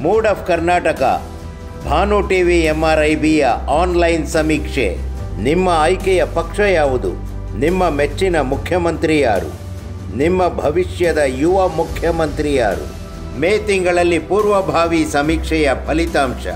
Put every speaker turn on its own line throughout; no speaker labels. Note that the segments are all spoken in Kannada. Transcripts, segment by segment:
Mood of Karnataka Bhanu TV ಎಂಆರ್ಐಬಿಯ ಆನ್ಲೈನ್ ಸಮೀಕ್ಷೆ ನಿಮ್ಮ ಆಯ್ಕೆಯ ಪಕ್ಷ ಯಾವುದು ನಿಮ್ಮ ಮೆಚ್ಚಿನ ಮುಖ್ಯಮಂತ್ರಿ ಯಾರು ನಿಮ್ಮ ಭವಿಷ್ಯದ ಯುವ ಮುಖ್ಯಮಂತ್ರಿ ಯಾರು ಮೇ ತಿಂಗಳಲ್ಲಿ ಪೂರ್ವಭಾವಿ ಸಮೀಕ್ಷೆಯ ಫಲಿತಾಂಶ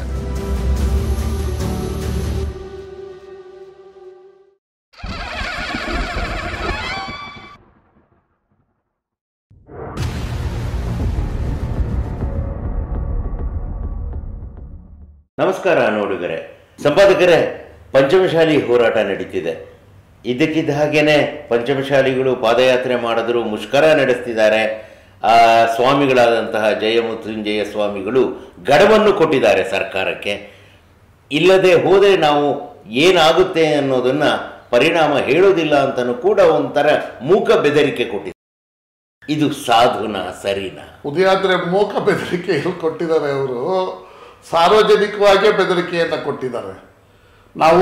ನಮಸ್ಕಾರ ನೋಡುಗರೆ ಸಂಪಾದಕರೇ ಪಂಚಮಶಾಲಿ ಹೋರಾಟ ನಡೀತಿದೆ ಇದಕ್ಕಿದ್ದ ಹಾಗೇನೆ ಪಂಚಮಶಾಲಿಗಳು ಪಾದಯಾತ್ರೆ ಮಾಡಿದ್ರು ಮುಷ್ಕರ ನಡೆಸ್ತಿದ್ದಾರೆ ಆ ಸ್ವಾಮಿಗಳಾದಂತಹ ಜಯಮೃತ್ಯುಂಜಯ ಸ್ವಾಮಿಗಳು ಗಡವನ್ನು ಕೊಟ್ಟಿದ್ದಾರೆ ಸರ್ಕಾರಕ್ಕೆ ಇಲ್ಲದೆ ಹೋದರೆ ನಾವು ಏನಾಗುತ್ತೆ ಅನ್ನೋದನ್ನು ಪರಿಣಾಮ ಹೇಳೋದಿಲ್ಲ ಅಂತಲೂ ಕೂಡ ಒಂಥರ ಮೂಕ ಬೆದರಿಕೆ ಕೊಟ್ಟಿದ್ದಾರೆ ಇದು ಸಾಧುನಾ ಸರಿನಾ
ಉದಯಾದ್ರೆ ಮೂಕ ಬೆದರಿಕೆಯಲ್ಲಿ ಕೊಟ್ಟಿದ್ದಾರೆ ಅವರು ಸಾರ್ವಜನಿಕವಾಗಿ ಬೆದರಿಕೆಯನ್ನು ಕೊಟ್ಟಿದ್ದಾರೆ ನಾವು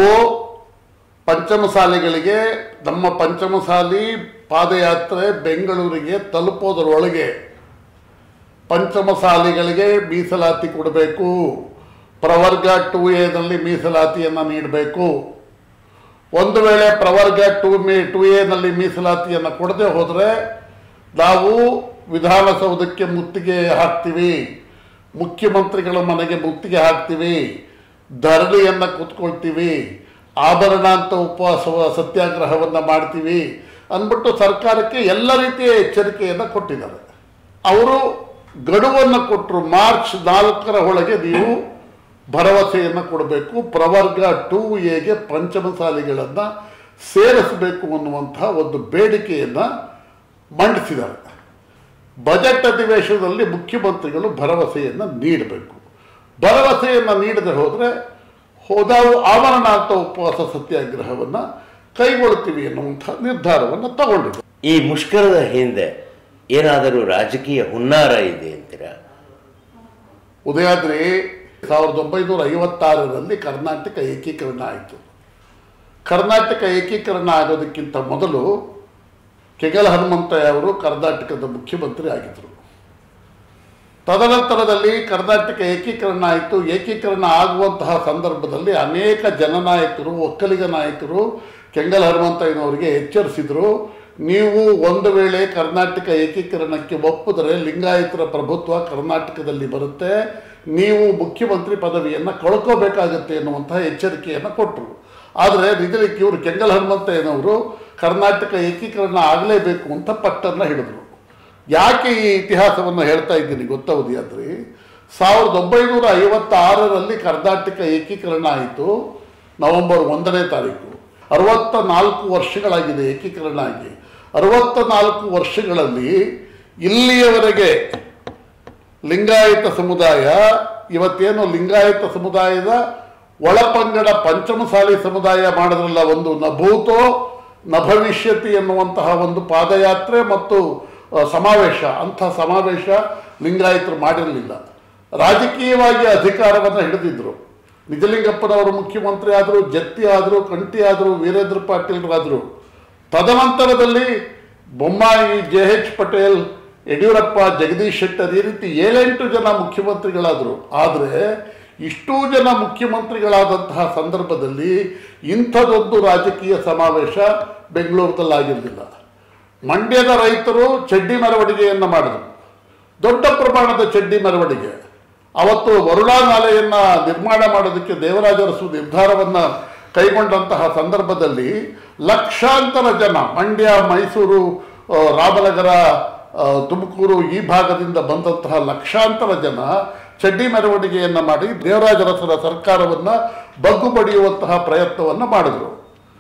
ಪಂಚಮಸಾಲಿಗಳಿಗೆ ನಮ್ಮ ಪಂಚಮಸಾಲಿ ಪಾದಯಾತ್ರೆ ಬೆಂಗಳೂರಿಗೆ ತಲುಪೋದರೊಳಗೆ ಪಂಚಮಸಾಲಿಗಳಿಗೆ ಮೀಸಲಾತಿ ಕೊಡಬೇಕು ಪ್ರವರ್ಗ ಟು ಎನಲ್ಲಿ ಮೀಸಲಾತಿಯನ್ನು ನೀಡಬೇಕು ಒಂದು ವೇಳೆ ಪ್ರವರ್ಗ ಟು ಮೇ ಟು ಎನಲ್ಲಿ ಮೀಸಲಾತಿಯನ್ನು ಕೊಡದೆ ಹೋದರೆ ನಾವು ವಿಧಾನಸೌಧಕ್ಕೆ ಮುತ್ತಿಗೆ ಹಾಕ್ತೀವಿ ಮುಖ್ಯಮಂತ್ರಿಗಳ ಮನೆಗೆ ಮುತ್ತಿಗೆ ಹಾಕ್ತೀವಿ ಧರಣಿಯನ್ನು ಕೂತ್ಕೊಳ್ತೀವಿ ಆಭರಣ ಅಂತ ಉಪವಾಸ ಸತ್ಯಾಗ್ರಹವನ್ನು ಮಾಡ್ತೀವಿ ಅಂದ್ಬಿಟ್ಟು ಸರ್ಕಾರಕ್ಕೆ ಎಲ್ಲ ರೀತಿಯ ಎಚ್ಚರಿಕೆಯನ್ನು ಕೊಟ್ಟಿದ್ದಾರೆ ಅವರು ಗಡುವನ್ನು ಕೊಟ್ಟರು ಮಾರ್ಚ್ ನಾಲ್ಕರ ಒಳಗೆ ನೀವು ಭರವಸೆಯನ್ನು ಕೊಡಬೇಕು ಪ್ರವರ್ಗ ಟೂ ಎಗೆ ಪಂಚಮಸಾಲಿಗಳನ್ನು ಸೇರಿಸಬೇಕು ಅನ್ನುವಂಥ ಒಂದು ಬೇಡಿಕೆಯನ್ನು ಮಂಡಿಸಿದ್ದಾರೆ ಬಜೆಟ್ ಅಧಿವೇಶನದಲ್ಲಿ ಮುಖ್ಯಮಂತ್ರಿಗಳು ಭರವಸೆಯನ್ನು ನೀಡಬೇಕು ಭರವಸೆಯನ್ನು ನೀಡದೆ ಹೋದರೆ ನಾವು ಆವರಣ ಅಂತ ಉಪವಾಸ ಸತ್ಯಾಗ್ರಹವನ್ನು ಕೈಗೊಳ್ತೀವಿ ಎನ್ನುವಂಥ ನಿರ್ಧಾರವನ್ನು ತಗೊಂಡಿದೆ
ಈ ಮುಷ್ಕರದ ಹಿಂದೆ ಏನಾದರೂ ರಾಜಕೀಯ ಹುನ್ನಾರ ಇದೆ ಅಂತೀರಾ
ಉದಯಾದ್ರಿ ಸಾವಿರದ ಒಂಬೈನೂರ ಐವತ್ತಾರರಲ್ಲಿ ಕರ್ನಾಟಕ ಏಕೀಕರಣ ಆಯಿತು ಕರ್ನಾಟಕ ಏಕೀಕರಣ ಆಗೋದಕ್ಕಿಂತ ಮೊದಲು ಕೆಗಲ ಹನುಮಂತಯ್ಯ ಅವರು ಕರ್ನಾಟಕದ ಮುಖ್ಯಮಂತ್ರಿ ಆಗಿದ್ದರು ತದನಂತರದಲ್ಲಿ ಕರ್ನಾಟಕ ಏಕೀಕರಣ ಆಯಿತು ಏಕೀಕರಣ ಆಗುವಂತಹ ಸಂದರ್ಭದಲ್ಲಿ ಅನೇಕ ಜನನಾಯಕರು ಒಕ್ಕಲಿಗ ನಾಯಕರು ಕೆಂಗಲ್ ಹನುಮಂತಯ್ಯನವರಿಗೆ ಎಚ್ಚರಿಸಿದರು ನೀವು ಒಂದು ವೇಳೆ ಕರ್ನಾಟಕ ಏಕೀಕರಣಕ್ಕೆ ಒಪ್ಪಿದರೆ ಲಿಂಗಾಯತರ ಪ್ರಭುತ್ವ ಕರ್ನಾಟಕದಲ್ಲಿ ಬರುತ್ತೆ ನೀವು ಮುಖ್ಯಮಂತ್ರಿ ಪದವಿಯನ್ನು ಕಳ್ಕೋಬೇಕಾಗತ್ತೆ ಎನ್ನುವಂತಹ ಎಚ್ಚರಿಕೆಯನ್ನು ಕೊಟ್ಟರು ಆದರೆ ನಿಜಲಿಕ್ಕೆ ಇವರು ಕೆಂಗಲ್ ಹನುಮಂತಯ್ಯನವರು ಕರ್ನಾಟಕ ಏಕೀಕರಣ ಆಗಲೇಬೇಕು ಅಂತ ಪಟ್ಟನ್ನು ಹಿಡಿದ್ರು ಯಾಕೆ ಈ ಇತಿಹಾಸವನ್ನು ಹೇಳ್ತಾ ಇದ್ದೀನಿ ಗೊತ್ತವಧಿ ಅಂದರೆ ಸಾವಿರದ ಒಂಬೈನೂರ ಐವತ್ತಾರರಲ್ಲಿ ಕರ್ನಾಟಕ ಏಕೀಕರಣ ಆಯಿತು ನವೆಂಬರ್ ಒಂದನೇ ತಾರೀಕು ಅರವತ್ತ ನಾಲ್ಕು ವರ್ಷಗಳಾಗಿದೆ ಏಕೀಕರಣ ಆಗಿ ಅರವತ್ತ ನಾಲ್ಕು ವರ್ಷಗಳಲ್ಲಿ ಇಲ್ಲಿಯವರೆಗೆ ಲಿಂಗಾಯತ ಸಮುದಾಯ ಇವತ್ತೇನು ಲಿಂಗಾಯತ ಸಮುದಾಯದ ಒಳಪಂಗಡ ಪಂಚಮಸಾಲಿ ಸಮುದಾಯ ಮಾಡಿದ್ರಲ್ಲ ಒಂದು ನ ಭೂತೋ ನ ಭವಿಷ್ಯತಿ ಎನ್ನುವಂತಹ ಒಂದು ಪಾದಯಾತ್ರೆ ಮತ್ತು ಅ, ಸಮಾವೇಶ ಅಂಥ ಸಮಾವೇಶ ಲಿಂಗಾಯತರು ಮಾಡಿರಲಿಲ್ಲ ರಾಜಕೀಯವಾಗಿ ಅಧಿಕಾರವನ್ನು ಹಿಡಿದಿದ್ರು ನಿಜಲಿಂಗಪ್ಪನವರು ಮುಖ್ಯಮಂತ್ರಿ ಆದರು ಜತ್ತಿ ಆದರು ಕಂಟಿ ಆದರು ವೀರೇಂದ್ರ ಪಾಟೀಲ್ರಾದರು ತದನಂತರದಲ್ಲಿ ಬೊಮ್ಮಾಯಿ ಜೆ ಎಚ್ ಪಟೇಲ್ ಯಡಿಯೂರಪ್ಪ ಜಗದೀಶ್ ಶೆಟ್ಟರ್ ಈ ರೀತಿ ಏಳೆಂಟು ಜನ ಮುಖ್ಯಮಂತ್ರಿಗಳಾದರು ಆದರೆ ಇಷ್ಟೂ ಜನ ಮುಖ್ಯಮಂತ್ರಿಗಳಾದಂತಹ ಸಂದರ್ಭದಲ್ಲಿ ಇಂಥದೊಂದು ರಾಜಕೀಯ ಸಮಾವೇಶ ಬೆಂಗಳೂರದಲ್ಲಾಗಿರಲಿಲ್ಲ ಮಂಡ್ಯದ ರೈತರು ಚಡ್ಡಿ ಮೆರವಣಿಗೆಯನ್ನು ಮಾಡಿದರು ದೊಡ್ಡ ಪ್ರಮಾಣದ ಚಡ್ಡಿ ಮೆರವಣಿಗೆ ಅವತ್ತು ವರುಣಾ ನಾಲೆಯನ್ನು ನಿರ್ಮಾಣ ಮಾಡೋದಕ್ಕೆ ದೇವರಾಜ ಅರಸು ನಿರ್ಧಾರವನ್ನು ಕೈಗೊಂಡಂತಹ ಸಂದರ್ಭದಲ್ಲಿ ಲಕ್ಷಾಂತರ ಜನ ಮಂಡ್ಯ ಮೈಸೂರು ಆ, ರಾಮನಗರ ಆ, ತುಮಕೂರು ಈ ಭಾಗದಿಂದ ಬಂದಂತಹ ಲಕ್ಷಾಂತರ ಜನ ಚಡ್ಡಿ ಮೆರವಣಿಗೆಯನ್ನು ಮಾಡಿ ದೇವರಾಜ ಅರಸರ ಸರ್ಕಾರವನ್ನು ಬಗ್ಗು ಬಡಿಯುವಂತಹ ಪ್ರಯತ್ನವನ್ನು ಮಾಡಿದರು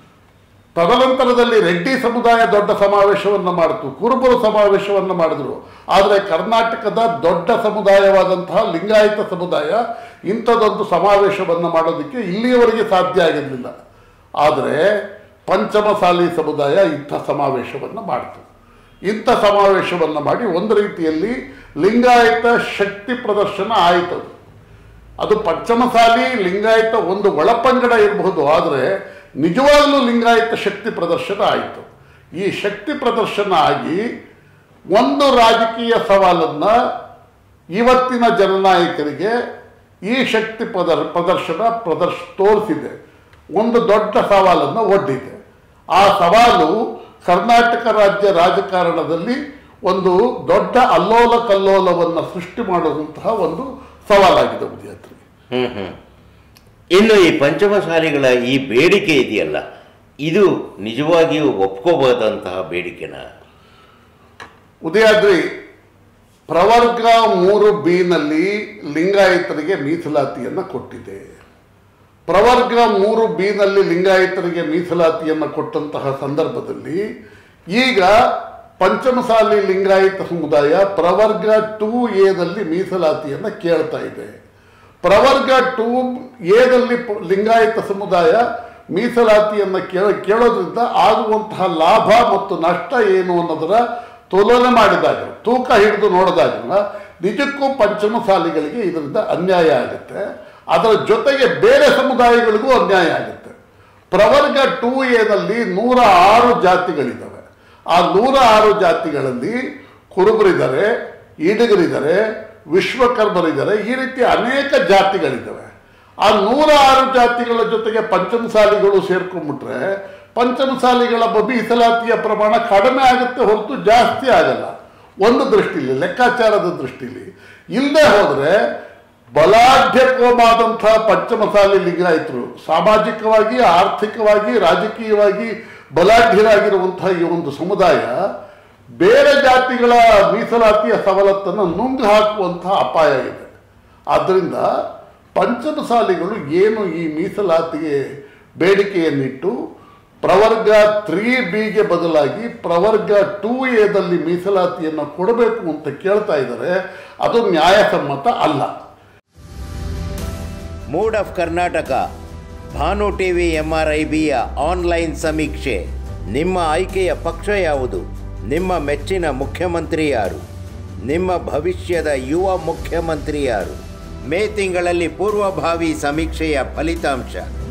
ತದನಂತರದಲ್ಲಿ ರೆಡ್ಡಿ ಸಮುದಾಯ ದೊಡ್ಡ ಸಮಾವೇಶವನ್ನು ಮಾಡಿತು ಕುರುಬರು ಸಮಾವೇಶವನ್ನು ಮಾಡಿದರು ಆದರೆ ಕರ್ನಾಟಕದ ದೊಡ್ಡ ಸಮುದಾಯವಾದಂತಹ ಲಿಂಗಾಯತ ಸಮುದಾಯ ಇಂಥದ್ದೊಂದು ಸಮಾವೇಶವನ್ನು ಮಾಡೋದಕ್ಕೆ ಇಲ್ಲಿಯವರೆಗೆ ಸಾಧ್ಯ ಆಗಿರಲಿಲ್ಲ ಆದರೆ ಪಂಚಮಸಾಲಿ ಸಮುದಾಯ ಇಂಥ ಸಮಾವೇಶವನ್ನು ಮಾಡಿತು ಇಂಥ ಸಮಾವೇಶವನ್ನು ಮಾಡಿ ಒಂದು ರೀತಿಯಲ್ಲಿ ಲಿಂಗಾಯತ ಶಕ್ತಿ ಪ್ರದರ್ಶನ ಆಯಿತು ಅದು ಪಂಚಮಸಾಲಿ ಲಿಂಗಾಯತ ಒಂದು ಒಳಪಂಗಡ ಇರಬಹುದು ಆದರೆ ನಿಜವಾಗಲೂ ಲಿಂಗಾಯತ ಶಕ್ತಿ ಪ್ರದರ್ಶನ ಆಯಿತು ಈ ಶಕ್ತಿ ಪ್ರದರ್ಶನ ಆಗಿ ಒಂದು ರಾಜಕೀಯ ಸವಾಲನ್ನು ಇವತ್ತಿನ ಜನನಾಯಕರಿಗೆ ಈ ಶಕ್ತಿ ಪ್ರದರ್ ಪ್ರದರ್ಶನ ಪ್ರದರ್ಶ ತೋರಿಸಿದೆ ಒಂದು ದೊಡ್ಡ ಸವಾಲನ್ನು ಒಡ್ಡಿದೆ ಆ ಸವಾಲು ಕರ್ನಾಟಕ ರಾಜ್ಯ ರಾಜಕಾರಣದಲ್ಲಿ ಒಂದು ದೊಡ್ಡ ಅಲ್ಲೋಲ ಕಲ್ಲೋಲವನ್ನು ಸೃಷ್ಟಿ ಮಾಡುವಂತಹ ಒಂದು ಸವಾಲಾಗಿದೆ ವಿದ್ಯಾರ್ಥಿ
ಹ್ಮ್ ಹ್ಮ್ ಇನ್ನು ಈ ಪಂಚಮಸಾಲಿಗಳ ಈ ಬೇಡಿಕೆ ಇದೆಯಲ್ಲ ಇದು ನಿಜವಾಗಿಯೂ ಒಪ್ಕೋಬಹುದಂತಹ ಬೇಡಿಕೆನ
ಉದಯಾದ್ರಿ ಪ್ರವರ್ಗ ಮೂರು ಬಿನಲ್ಲಿ ಲಿಂಗಾಯತರಿಗೆ ಮೀಸಲಾತಿಯನ್ನು ಕೊಟ್ಟಿದೆ ಪ್ರವರ್ಗ ಮೂರು ಬಿನಲ್ಲಿ ಲಿಂಗಾಯತರಿಗೆ ಮೀಸಲಾತಿಯನ್ನು ಕೊಟ್ಟಂತಹ ಸಂದರ್ಭದಲ್ಲಿ ಈಗ ಪಂಚಮಸಾಲಿ ಲಿಂಗಾಯತ ಸಮುದಾಯ ಪ್ರವರ್ಗ ಟೂ ಎದಲ್ಲಿ ಮೀಸಲಾತಿಯನ್ನು ಕೇಳ್ತಾ ಇದೆ ಪ್ರವರ್ಗ ಟೂ ಎದಲ್ಲಿ ಪ- ಲಿಂಗಾಯತ ಸಮುದಾಯ ಮೀಸಲಾತಿಯನ್ನು ಕೇಳ ಕೇಳೋದ್ರಿಂದ ಆಗುವಂತಹ ಲಾಭ ಮತ್ತು ನಷ್ಟ ಏನು ಅನ್ನೋದರ ತುಲನೆ ಮಾಡಿದಾಗ ತೂಕ ಹಿಡಿದು ನೋಡಿದಾಗ ನಿಜಕ್ಕೂ ಪಂಚಮಸಾಲಿಗಳಿಗೆ ಇದರಿಂದ ಅನ್ಯಾಯ ಆಗುತ್ತೆ ಅದರ ಜೊತೆಗೆ ಬೇರೆ ಸಮುದಾಯಗಳಿಗೂ ಅನ್ಯಾಯ ಆಗುತ್ತೆ ಪ್ರವರ್ಗ ಟೂ ಎನಲ್ಲಿ ನೂರ ಆರು ಜಾತಿಗಳಿದ್ದಾವೆ ಆ ನೂರ ಆರು ಜಾತಿಗಳಲ್ಲಿ ಕುರುಬರಿದ್ದಾರೆ ಈಡಿಗರಿದ್ದಾರೆ ವಿಶ್ವಕರ್ಮರಿದ್ದಾರೆ ಈ ರೀತಿ ಅನೇಕ ಜಾತಿಗಳಿದ್ದಾವೆ ಆ ನೂರ ಆರು ಜಾತಿಗಳ ಜೊತೆಗೆ ಪಂಚಮಸಾಲಿಗಳು ಸೇರ್ಕೊಂಡ್ಬಿಟ್ರೆ ಪಂಚಮಸಾಲಿಗಳ ಮೀಸಲಾತಿಯ ಪ್ರಮಾಣ ಕಡಿಮೆ ಆಗುತ್ತೆ ಹೊರತು ಜಾಸ್ತಿ ಆಗಲ್ಲ ಒಂದು ದೃಷ್ಟಿಲಿ ಲೆಕ್ಕಾಚಾರದ ದೃಷ್ಟಿಲಿ ಇಲ್ಲದೆ ಹೋದರೆ ಬಲಾಢ್ಯಕ್ವವಾದಂತಹ ಪಂಚಮಸಾಲಿ ಲಿಂಗಾಯತರು ಸಾಮಾಜಿಕವಾಗಿ ಆರ್ಥಿಕವಾಗಿ ರಾಜಕೀಯವಾಗಿ ಬಲಾಢ್ಯರಾಗಿರುವಂತಹ ಈ ಒಂದು ಸಮುದಾಯ ಬೇರೆ ಜಾತಿಗಳ ಮೀಸಲಾತಿಯ ಸವಲತ್ತನ್ನು ನುಂಗು ಹಾಕುವಂತಹ ಅಪಾಯ ಇದೆ ಆದ್ದರಿಂದ ಪಂಚಮಸಾಲಿಗಳು ಏನು ಈ ಮೀಸಲಾತಿಗೆ ಬೇಡಿಕೆಯನ್ನಿಟ್ಟು ಪ್ರವರ್ಗ ತ್ರೀ ಬಿಗೆ ಬದಲಾಗಿ ಪ್ರವರ್ಗ ಟೂ ಎದಲ್ಲಿ ಮೀಸಲಾತಿಯನ್ನು ಕೊಡಬೇಕು ಅಂತ ಕೇಳ್ತಾ ಇದ್ದಾರೆ ಅದು ನ್ಯಾಯಸಮ್ಮತ ಅಲ್ಲ
mood of Karnataka Bhanu TV ಎಂಆರ್ಐಬಿಯ ಆನ್ಲೈನ್ ಸಮೀಕ್ಷೆ ನಿಮ್ಮ ಆಯ್ಕೆಯ ಪಕ್ಷ ಯಾವುದು ನಿಮ್ಮ ಮೆಚ್ಚಿನ ಮುಖ್ಯಮಂತ್ರಿ ಯಾರು ನಿಮ್ಮ ಭವಿಷ್ಯದ ಯುವ ಮುಖ್ಯಮಂತ್ರಿ ಯಾರು ಮೇ ತಿಂಗಳಲ್ಲಿ ಪೂರ್ವಭಾವಿ ಸಮೀಕ್ಷೆಯ ಫಲಿತಾಂಶ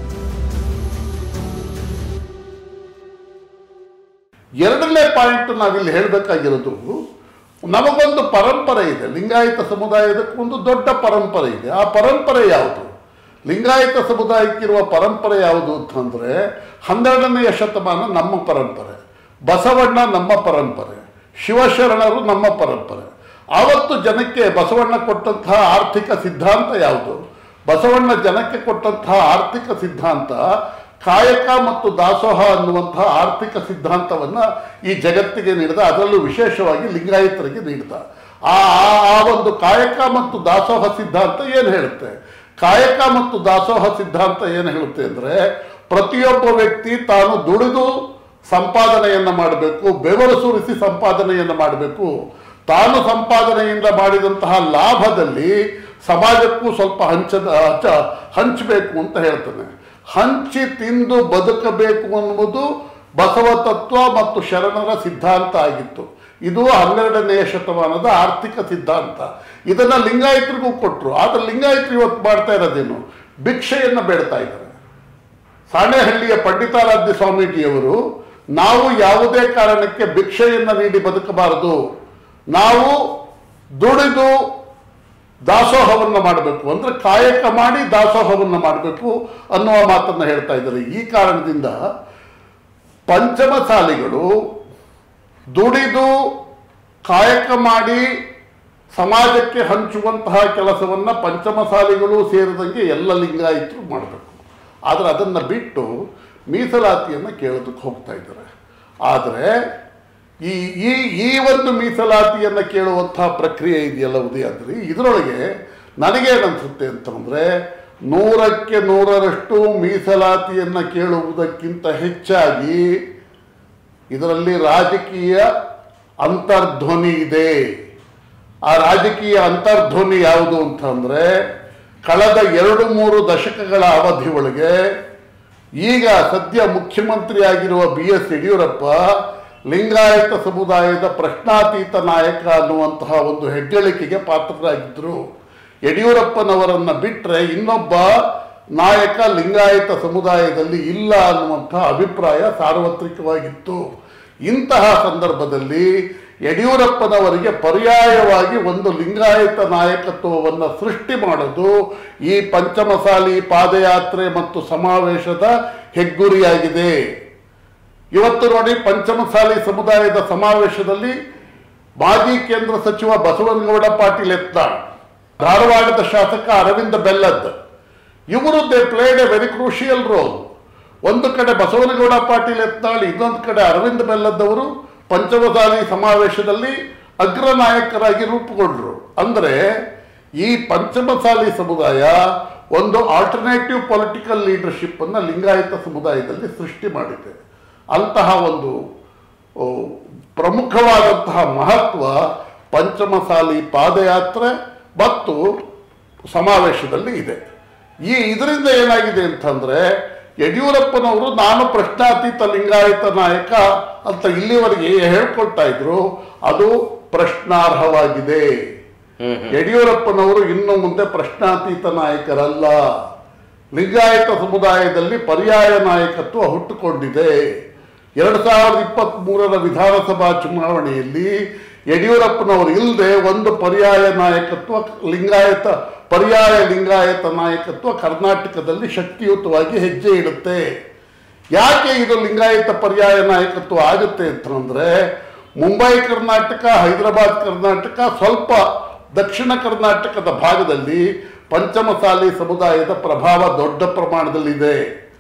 ಎರಡನೇ ಪಾಯಿಂಟ್ ನಾವಿಲ್ಲಿ ಹೇಳಬೇಕಾಗಿರೋದು ನಮಗೊಂದು ಪರಂಪರೆ ಇದೆ ಲಿಂಗಾಯತ ಸಮುದಾಯದಕ್ಕೊಂದು ದೊಡ್ಡ ಪರಂಪರೆ ಇದೆ ಆ ಪರಂಪರೆ ಯಾವುದು ಲಿಂಗಾಯತ ಸಮುದಾಯಕ್ಕಿರುವ ಪರಂಪರೆ ಯಾವುದು ಅಂತಂದರೆ ಹನ್ನೆರಡನೆಯ ಶತಮಾನ ನಮ್ಮ ಪರಂಪರೆ ಬಸವಣ್ಣ ನಮ್ಮ ಪರಂಪರೆ ಶಿವಶರಣರು ನಮ್ಮ ಪರಂಪರೆ ಆವತ್ತು ಜನಕ್ಕೆ ಬಸವಣ್ಣ ಕೊಟ್ಟಂತಹ ಆರ್ಥಿಕ ಸಿದ್ಧಾಂತ ಯಾವುದು ಬಸವಣ್ಣ ಜನಕ್ಕೆ ಕೊಟ್ಟಂತಹ ಆರ್ಥಿಕ ಸಿದ್ಧಾಂತ ಕಾಯಕ ಮತ್ತು ದಾಸೋಹ ಅನ್ನುವಂತಹ ಆರ್ಥಿಕ ಸಿದ್ಧಾಂತವನ್ನು ಈ ಜಗತ್ತಿಗೆ ನೀಡಿದ ಅದರಲ್ಲೂ ವಿಶೇಷವಾಗಿ ಲಿಂಗಾಯತರಿಗೆ ನೀಡಿದ ಆ ಆ- ಆ ಒಂದು ಕಾಯಕ ಮತ್ತು ದಾಸೋಹ ಸಿದ್ಧಾಂತ ಏನು ಹೇಳುತ್ತೆ ಕಾಯಕ ಮತ್ತು ದಾಸೋಹ ಸಿದ್ಧಾಂತ ಏನು ಹೇಳುತ್ತೆ ಅಂದರೆ ಪ್ರತಿಯೊಬ್ಬ ವ್ಯಕ್ತಿ ತಾನು ದುಡಿದು ಸಂಪಾದನೆಯನ್ನು ಮಾಡಬೇಕು ಬೆವರು ಸುರಿಸಿ ಸಂಪಾದನೆಯನ್ನು ಮಾಡಬೇಕು ತಾನು ಸಂಪಾದನೆಯಿಂದ ಮಾಡಿದಂತಹ ಲಾಭದಲ್ಲಿ ಸಮಾಜಕ್ಕೂ ಸ್ವಲ್ಪ ಹಂಚದ ಹಂಚ ಹಂಚಬೇಕು ಅಂತ ಹೇಳ್ತಾನೆ ಹಂಚಿ ತಿಂದು ಬದುಕಬೇಕು ಅನ್ನುವುದು ಬಸವ ತತ್ವ ಮತ್ತು ಶರಣರ ಸಿದ್ಧಾಂತ ಆಗಿತ್ತು ಇದು ಹನ್ನೆರಡನೆಯ ಶತಮಾನದ ಆರ್ಥಿಕ ಸಿದ್ಧಾಂತ ಇದನ್ನ ಲಿಂಗಾಯತರಿಗೂ ಕೊಟ್ಟರು ಆದರೆ ಲಿಂಗಾಯತರು ಇವತ್ತು ಮಾಡ್ತಾ ಇರೋದೇನು ಭಿಕ್ಷೆಯನ್ನು ಬೇಡ್ತಾ ಇದ್ದಾರೆ ಸಾಣೆಹಳ್ಳಿಯ ಪಂಡಿತಾರಾಧ್ಯ ಸ್ವಾಮೀಜಿಯವರು ನಾವು ಯಾವುದೇ ಕಾರಣಕ್ಕೆ ಭಿಕ್ಷೆಯನ್ನು ನೀಡಿ ಬದುಕಬಾರದು ನಾವು ದುಡಿದು ದಾಸೋಹವನ್ನು ಮಾಡಬೇಕು ಅಂದ್ರೆ ಕಾಯಕ ಮಾಡಿ ದಾಸೋಹವನ್ನು ಮಾಡಬೇಕು ಅನ್ನುವ ಮಾತನ್ನು ಹೇಳ್ತಾ ಇದ್ದಾರೆ ಈ ಕಾರಣದಿಂದ ಪಂಚಮಸಾಲಿಗಳು ದುಡಿದು ಕಾಯಕ ಮಾಡಿ ಸಮಾಜಕ್ಕೆ ಹಂಚುವಂತಹ ಕೆಲಸವನ್ನು ಪಂಚಮಸಾಲಿಗಳು ಸೇರಿದಂಗೆ ಎಲ್ಲ ಲಿಂಗಾಯತರು ಮಾಡಬೇಕು ಆದರೆ ಅದನ್ನು ಬಿಟ್ಟು ಮೀಸಲಾತಿಯನ್ನು ಕೇಳೋದಕ್ಕೆ ಹೋಗ್ತಾ ಇದ್ದಾರೆ ಆದರೆ ಈ ಈ ಈ ಒಂದು ಮೀಸಲಾತಿಯನ್ನು ಕೇಳುವಂತಹ ಪ್ರಕ್ರಿಯೆ ಇದೆಯಲ್ಲ ಉದಯಾದ್ರಿ ಇದರೊಳಗೆ ನನಗೇನನ್ಸುತ್ತೆ ಅಂತಂದರೆ ನೂರಕ್ಕೆ ನೂರರಷ್ಟು ಮೀಸಲಾತಿಯನ್ನು ಕೇಳುವುದಕ್ಕಿಂತ ಹೆಚ್ಚಾಗಿ ಇದರಲ್ಲಿ ರಾಜಕೀಯ ಅಂತರ್ಧ್ವನಿ ಇದೆ ಆ ರಾಜಕೀಯ ಅಂತರ್ಧ್ವನಿ ಯಾವುದು ಅಂತಂದರೆ ಕಳೆದ ಎರಡು ಮೂರು ದಶಕಗಳ ಅವಧಿ ಒಳಗೆ ಈಗ ಸದ್ಯ ಮುಖ್ಯಮಂತ್ರಿ ಆಗಿರುವ ಬಿ ಎಸ್ ಯಡಿಯೂರಪ್ಪ ಲಿಂಗಾಯತ ಸಮುದಾಯದ ಪ್ರಶ್ನಾತೀತ ನಾಯಕ ಅನ್ನುವಂತಹ ಒಂದು ಹೆಗ್ಗಳಿಕೆಗೆ ಪಾತ್ರರಾಗಿದ್ದರು ಯಡಿಯೂರಪ್ಪನವರನ್ನು ಬಿಟ್ಟರೆ ಇನ್ನೊಬ್ಬ ನಾಯಕ ಲಿಂಗಾಯತ ಸಮುದಾಯದಲ್ಲಿ ಇಲ್ಲ ಅನ್ನುವಂಥ ಅಭಿಪ್ರಾಯ ಸಾರ್ವತ್ರಿಕವಾಗಿತ್ತು ಇಂತಹ ಸಂದರ್ಭದಲ್ಲಿ ಯಡಿಯೂರಪ್ಪನವರಿಗೆ ಪರ್ಯಾಯವಾಗಿ ಒಂದು ಲಿಂಗಾಯತ ನಾಯಕತ್ವವನ್ನು ಸೃಷ್ಟಿ ಮಾಡೋದು ಈ ಪಂಚಮಸಾಲಿ ಪಾದಯಾತ್ರೆ ಮತ್ತು ಸಮಾವೇಶದ ಹೆಗ್ಗುರಿಯಾಗಿದೆ ಇವತ್ತು ನೋಡಿ ಪಂಚಮಸಾಲಿ ಸಮುದಾಯದ ಸಮಾವೇಶದಲ್ಲಿ ಮಾಜಿ ಕೇಂದ್ರ ಸಚಿವ ಬಸವನಗೌಡ ಪಾಟೀಲ್ ಯತ್ನಾಳ್ ಧಾರವಾಡದ ಶಾಸಕ ಅರವಿಂದ ಬೆಲ್ಲದ್ ಇವರು they played a very crucial role ಒಂದು ಕಡೆ ಬಸವನಗೌಡ ಪಾಟೀಲ್ ಯತ್ನಾಳ್ ಇನ್ನೊಂದು ಕಡೆ ಅರವಿಂದ ಬೆಲ್ಲದ್ ಅವರು ಪಂಚಮಸಾಲಿ ಸಮಾವೇಶದಲ್ಲಿ ಅಗ್ರ ನಾಯಕರಾಗಿ ರೂಪುಗೊಂಡ್ರು ಅಂದರೆ ಈ ಪಂಚಮಸಾಲಿ ಸಮುದಾಯ ಒಂದು ಆಲ್ಟರ್ನೇಟಿವ್ ಪೊಲಿಟಿಕಲ್ ಲೀಡರ್ಶಿಪ್ ಅನ್ನು ಲಿಂಗಾಯತ ಸಮುದಾಯದಲ್ಲಿ ಸೃಷ್ಟಿ ಮಾಡಿದೆ ಅಂತಹ ಒಂದು ಓ, ಪ್ರಮುಖವಾದಂತಹ ಮಹತ್ವ ಪಂಚಮಸಾಲಿ ಪಾದಯಾತ್ರೆ ಮತ್ತು ಸಮಾವೇಶದಲ್ಲಿ ಇದೆ ಈ ಇದರಿಂದ ಏನಾಗಿದೆ ಅಂತಂದ್ರೆ ಯಡಿಯೂರಪ್ಪನವರು ನಾನು ಪ್ರಶ್ನಾತೀತ ಲಿಂಗಾಯತ ನಾಯಕ ಅಂತ ಇಲ್ಲಿವರೆಗೆ ಹೇಳ್ಕೊಳ್ತಾ ಇದ್ರು ಅದು ಪ್ರಶ್ನಾರ್ಹವಾಗಿದೆ ಯಡಿಯೂರಪ್ಪನವರು ಇನ್ನು ಮುಂದೆ ಪ್ರಶ್ನಾತೀತ ನಾಯಕರಲ್ಲ ಲಿಂಗಾಯತ ಸಮುದಾಯದಲ್ಲಿ ಪರ್ಯಾಯ ನಾಯಕತ್ವ ಹುಟ್ಟುಕೊಂಡಿದೆ ಎರಡು ಸಾವಿರದ ಇಪ್ಪತ್ತ್ ಮೂರರ ವಿಧಾನಸಭಾ ಚುನಾವಣೆಯಲ್ಲಿ ಯಡಿಯೂರಪ್ಪನವರು ಇಲ್ಲದೆ ಒಂದು ಪರ್ಯಾಯ ನಾಯಕತ್ವ ಲಿಂಗಾಯತ ಪರ್ಯಾಯ ಲಿಂಗಾಯತ ನಾಯಕತ್ವ ಕರ್ನಾಟಕದಲ್ಲಿ ಶಕ್ತಿಯುತವಾಗಿ ಹೆಜ್ಜೆ ಇಡುತ್ತೆ ಯಾಕೆ ಇದು ಲಿಂಗಾಯತ ಪರ್ಯಾಯ ನಾಯಕತ್ವ ಆಗುತ್ತೆ ಅಂತಂದ್ರೆ ಮುಂಬೈ ಕರ್ನಾಟಕ ಹೈದರಾಬಾದ್ ಕರ್ನಾಟಕ ಸ್ವಲ್ಪ ದಕ್ಷಿಣ ಕರ್ನಾಟಕದ ಭಾಗದಲ್ಲಿ ಪಂಚಮಸಾಲಿ ಸಮುದಾಯದ ಪ್ರಭಾವ ದೊಡ್ಡ ಪ್ರಮಾಣದಲ್ಲಿದೆ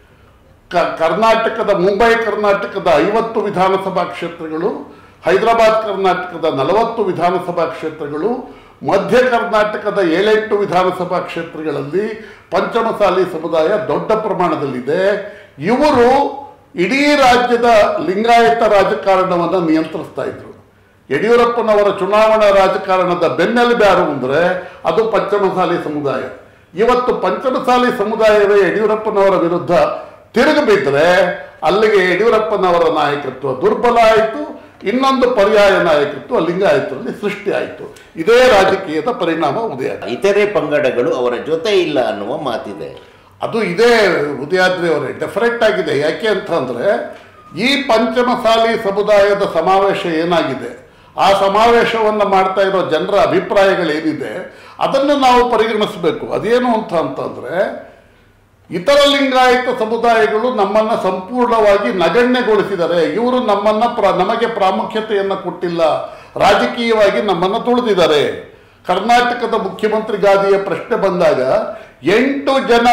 ಕ- ಕರ್ನಾಟಕದ ಮುಂಬೈ ಕರ್ನಾಟಕದ ಐವತ್ತು ವಿಧಾನಸಭಾ ಕ್ಷೇತ್ರಗಳು ಹೈದರಾಬಾದ್ ಕರ್ನಾಟಕದ ನಲವತ್ತು ವಿಧಾನಸಭಾ ಕ್ಷೇತ್ರಗಳು ಮಧ್ಯ ಕರ್ನಾಟಕದ ಏಳೆಂಟು ವಿಧಾನಸಭಾ ಕ್ಷೇತ್ರಗಳಲ್ಲಿ ಪಂಚಮಸಾಲಿ ಸಮುದಾಯ ದೊಡ್ಡ ಪ್ರಮಾಣದಲ್ಲಿದೆ ಇವರು ಇಡೀ ರಾಜ್ಯದ ಲಿಂಗಾಯತ ರಾಜಕಾರಣವನ್ನು ನಿಯಂತ್ರಿಸ್ತಾ ಇದ್ರು ಯಡಿಯೂರಪ್ಪನವರ ಚುನಾವಣಾ ರಾಜಕಾರಣದ ಬೆನ್ನೆಲುಬು ಯಾರು ಅಂದರೆ ಅದು ಪಂಚಮಸಾಲಿ ಸಮುದಾಯ ಇವತ್ತು ಪಂಚಮಸಾಲಿ ಸಮುದಾಯವೇ ಯಡಿಯೂರಪ್ಪನವರ ವಿರುದ್ಧ ತಿರುಗಿ ಬಿದ್ದರೆ ಅಲ್ಲಿಗೆ ಯಡಿಯೂರಪ್ಪನವರ ನಾಯಕತ್ವ ದುರ್ಬಲ ಆಯಿತು ಇನ್ನೊಂದು ಪರ್ಯಾಯ ನಾಯಕತ್ವ ಲಿಂಗಾಯತರಲ್ಲಿ ಸೃಷ್ಟಿ ಆಯಿತು ಇದೇ ರಾಜಕೀಯದ ಪರಿಣಾಮ ಉದಯ ಆಗಿದೆ.
ಇತರೆ ಪಂಗಡಗಳು ಅವರ ಜೊತೆ ಇಲ್ಲ ಅನ್ನುವ ಮಾತಿದೆ
ಅದು ಇದೇ ಉದಯಾದ್ರಿ ಅವರೇ ಡೆಫರೆಂಟ್ ಆಗಿದೆ ಯಾಕೆ ಅಂತ ಅಂದ್ರೆ ಈ ಪಂಚಮಸಾಲಿ ಸಮುದಾಯದ ಸಮಾವೇಶ ಏನಾಗಿದೆ ಆ ಸಮಾವೇಶವನ್ನು ಮಾಡ್ತಾ ಇರೋ ಜನರ ಅಭಿಪ್ರಾಯಗಳೇನಿದೆ ಅದನ್ನು ನಾವು ಪರಿಗಣಿಸಬೇಕು ಅದೇನು ಅಂತ ಅಂತಂದ್ರೆ ಇತರ ಲಿಂಗಾಯತ ಸಮುದಾಯಗಳು ನಮ್ಮನ್ನ ಸಂಪೂರ್ಣವಾಗಿ ನಗಣ್ಯಗೊಳಿಸಿದ್ದಾರೆ ಇವರು ನಮ್ಮನ್ನ ಪ್ರ ನಮಗೆ ಪ್ರಾಮುಖ್ಯತೆಯನ್ನು ಕೊಟ್ಟಿಲ್ಲ ರಾಜಕೀಯವಾಗಿ ನಮ್ಮನ್ನು ತುಳಿದಿದ್ದಾರೆ ಕರ್ನಾಟಕದ ಮುಖ್ಯಮಂತ್ರಿ ಗಾದಿಯ ಪ್ರಶ್ನೆ ಬಂದಾಗ ಎಂಟು ಜನ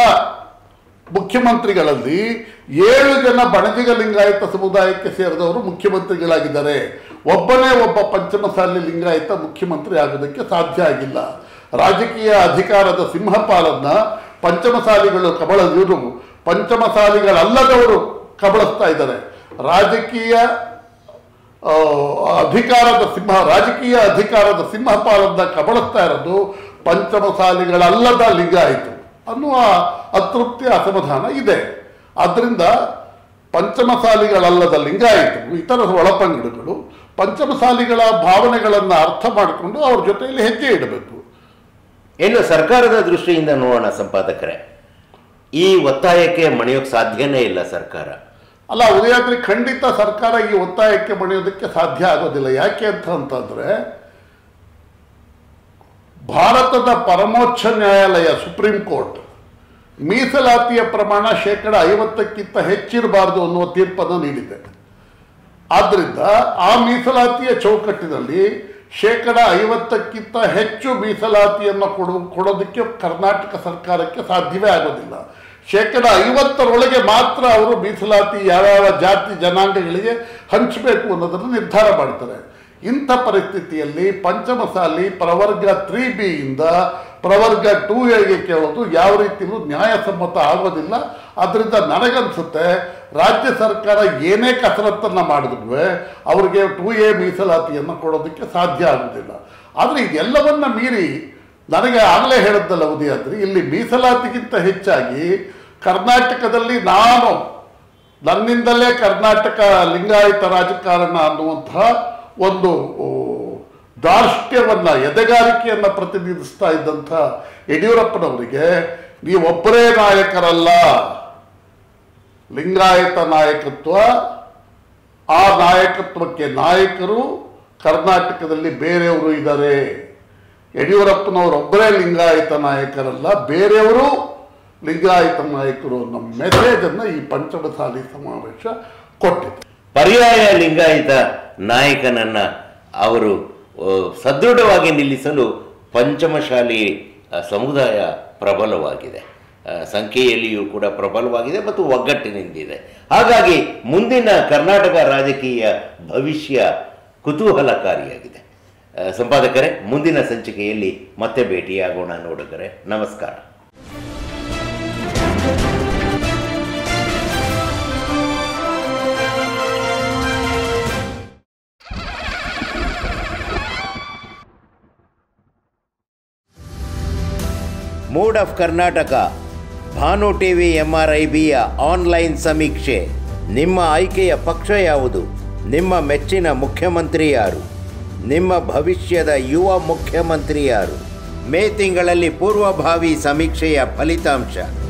ಮುಖ್ಯಮಂತ್ರಿಗಳಲ್ಲಿ ಏಳು ಜನ ಬಣಜಿಗ ಲಿಂಗಾಯತ ಸಮುದಾಯಕ್ಕೆ ಸೇರಿದವರು ಮುಖ್ಯಮಂತ್ರಿಗಳಾಗಿದ್ದಾರೆ ಒಬ್ಬನೇ ಒಬ್ಬ ಪಂಚಮಸಾಲಿ ಲಿಂಗಾಯತ ಮುಖ್ಯಮಂತ್ರಿ ಆಗೋದಕ್ಕೆ ಸಾಧ್ಯ ಆಗಿಲ್ಲ ರಾಜಕೀಯ ಅಧಿಕಾರದ ಸಿಂಹಪಾಲನ್ನ ಪಂಚಮಸಾಲಿಗಳು ಕಬಳದಿರು ಪಂಚಮಸಾಲಿಗಳಲ್ಲದವರು ಕಬಳಿಸ್ತಾ ಇದ್ದಾರೆ ರಾಜಕೀಯ ಆ, ಅಧಿಕಾರದ ಸಿಂಹ ರಾಜಕೀಯ ಅಧಿಕಾರದ ಸಿಂಹಪಾಲನ್ನ ಕಬಳಿಸ್ತಾ ಇರೋದು ಪಂಚಮಸಾಲಿಗಳಲ್ಲದ ಲಿಂಗಾಯಿತು ಅನ್ನುವ ಅತೃಪ್ತಿ ಅಸಮಾಧಾನ ಇದೆ ಆದ್ದರಿಂದ ಪಂಚಮಸಾಲಿಗಳಲ್ಲದ ಲಿಂಗಾಯಿತು ಇತರ ಒಳಪಂಗಡಗಳು ಪಂಚಮಸಾಲಿಗಳ ಭಾವನೆಗಳನ್ನು ಅರ್ಥ ಮಾಡಿಕೊಂಡು ಅವ್ರ ಜೊತೆಯಲ್ಲಿ ಹೆಜ್ಜೆ ಇಡಬೇಕು
ಇನ್ನು ಸರ್ಕಾರದ ದೃಷ್ಟಿಯಿಂದ ನೋಡೋಣ ಸಂಪಾದಕರೇ ಈ ಒತ್ತಾಯಕ್ಕೆ ಮಣಿಯೋಕೆ ಸಾಧ್ಯನೇ ಇಲ್ಲ ಸರ್ಕಾರ
ಅಲ್ಲ ಉದಯಾದ್ರಿ ಖಂಡಿತ ಸರ್ಕಾರ ಈ ಒತ್ತಾಯಕ್ಕೆ ಮಣಿಯೋದಕ್ಕೆ ಸಾಧ್ಯ ಆಗೋದಿಲ್ಲ ಯಾಕೆ ಅಂತ ಅಂತಂದ್ರೆ ಭಾರತದ ಪರಮೋಚ್ಚ ನ್ಯಾಯಾಲಯ ಸುಪ್ರೀಂ ಕೋರ್ಟ್ ಮೀಸಲಾತಿಯ ಪ್ರಮಾಣ ಶೇಕಡ ಐವತ್ತಕ್ಕಿಂತ ಹೆಚ್ಚಿರಬಾರದು ಅನ್ನುವ ತೀರ್ಪನ್ನು ನೀಡಿದೆ ಆದ್ದರಿಂದ ಆ ಮೀಸಲಾತಿಯ ಚೌಕಟ್ಟಿನಲ್ಲಿ ಶೇಕಡ ಐವತ್ತಕ್ಕಿಂತ ಹೆಚ್ಚು ಮೀಸಲಾತಿಯನ್ನು ಕೊಡು ಕೊಡೋದಕ್ಕೆ ಕರ್ನಾಟಕ ಸರ್ಕಾರಕ್ಕೆ ಸಾಧ್ಯವೇ ಆಗೋದಿಲ್ಲ ಶೇಕಡ ಐವತ್ತರೊಳಗೆ ಮಾತ್ರ ಅವರು ಮೀಸಲಾತಿ ಯಾವ್ಯಾವ ಜಾತಿ ಜನಾಂಗಗಳಿಗೆ ಹಂಚಬೇಕು ಅನ್ನೋದನ್ನು ನಿರ್ಧಾರ ಮಾಡ್ತಾರೆ ಇಂಥ ಪರಿಸ್ಥಿತಿಯಲ್ಲಿ ಪಂಚಮಸಾಲಿ ಪ್ರವರ್ಗ ತ್ರೀ ಬಿಯಿಂದ ಪ್ರವರ್ಗ ಟೂ ಎಗೆ ಕೇಳೋದು ಯಾವ ರೀತಿಯಲ್ಲೂ ನ್ಯಾಯಸಮ್ಮತ ಆಗೋದಿಲ್ಲ ಅದರಿಂದ ನನಗನ್ಸುತ್ತೆ ರಾಜ್ಯ ಸರ್ಕಾರ ಏನೇ ಕಸರತ್ತನ್ನು ಮಾಡಿದ್ರು ಅವರಿಗೆ ಟೂ ಎ ಮೀಸಲಾತಿಯನ್ನು ಕೊಡೋದಕ್ಕೆ ಸಾಧ್ಯ ಆಗೋದಿಲ್ಲ ಆದರೆ ಇದೆಲ್ಲವನ್ನ ಮೀರಿ ನನಗೆ ಆಗಲೇ ಹೇಳಿದ್ದಲ್ಲ ಉದಯಾದ್ರಿ ಇಲ್ಲಿ ಮೀಸಲಾತಿಗಿಂತ ಹೆಚ್ಚಾಗಿ ಕರ್ನಾಟಕದಲ್ಲಿ ನಾನು ನನ್ನಿಂದಲೇ ಕರ್ನಾಟಕ ಲಿಂಗಾಯತ ರಾಜಕಾರಣ ಅನ್ನುವಂತಹ ಒಂದು ಓ, ದಾರ್ಷ್ಟ್ಯವನ್ನ ಎದೆಗಾರಿಕೆಯನ್ನ ಪ್ರತಿನಿಧಿಸ್ತಾ ಇದ್ದಂಥ ಯಡಿಯೂರಪ್ಪನವರಿಗೆ ನೀವೊಬ್ಬರೇ ನಾಯಕರಲ್ಲ ಲಿಂಗಾಯತ ನಾಯಕತ್ವ ಆ ನಾಯಕತ್ವಕ್ಕೆ ನಾಯಕರು ಕರ್ನಾಟಕದಲ್ಲಿ ಬೇರೆಯವರು ಇದ್ದಾರೆ ಯಡಿಯೂರಪ್ಪನವರೊಬ್ಬರೇ ಲಿಂಗಾಯತ ನಾಯಕರಲ್ಲ ಬೇರೆಯವರು ಲಿಂಗಾಯತ ನಾಯಕರು ಅನ್ನೋ ಮೆಸೇಜನ್ನು ಈ ಪಂಚಮಸಾಲಿ ಸಮಾವೇಶ ಕೊಟ್ಟಿದೆ
ಪರ್ಯಾಯ ಲಿಂಗಾಯತ ನಾಯಕನನ್ನ ಅವರು ಆ, ಸದೃಢವಾಗಿ ನಿಲ್ಲಿಸಲು ಪಂಚಮಶಾಲಿ ಆ, ಸಮುದಾಯ ಪ್ರಬಲವಾಗಿದೆ ಆ, ಸಂಖ್ಯೆಯಲ್ಲಿಯೂ ಕೂಡ ಪ್ರಬಲವಾಗಿದೆ ಮತ್ತು ಒಗ್ಗಟ್ಟಿನಿಂದಿದೆ ಹಾಗಾಗಿ ಮುಂದಿನ ಕರ್ನಾಟಕ ರಾಜಕೀಯ ಭವಿಷ್ಯ ಕುತೂಹಲಕಾರಿಯಾಗಿದೆ ಆ, ಸಂಪಾದಕರೇ ಮುಂದಿನ ಸಂಚಿಕೆಯಲ್ಲಿ ಮತ್ತೆ ಭೇಟಿಯಾಗೋಣ ನೋಡುಗರೆ ನಮಸ್ಕಾರ mood of Karnataka Bhanu TV ಎಂಆರ್ಐಬಿಯ ಆನ್ಲೈನ್ ಸಮೀಕ್ಷೆ ನಿಮ್ಮ ಆಯ್ಕೆಯ ಪಕ್ಷ ಯಾವುದು ನಿಮ್ಮ ಮೆಚ್ಚಿನ ಮುಖ್ಯಮಂತ್ರಿ ಯಾರು ನಿಮ್ಮ ಭವಿಷ್ಯದ ಯುವ ಮುಖ್ಯಮಂತ್ರಿ ಯಾರು ಮೇ ತಿಂಗಳಲ್ಲಿ ಪೂರ್ವಭಾವಿ ಸಮೀಕ್ಷೆಯ ಫಲಿತಾಂಶ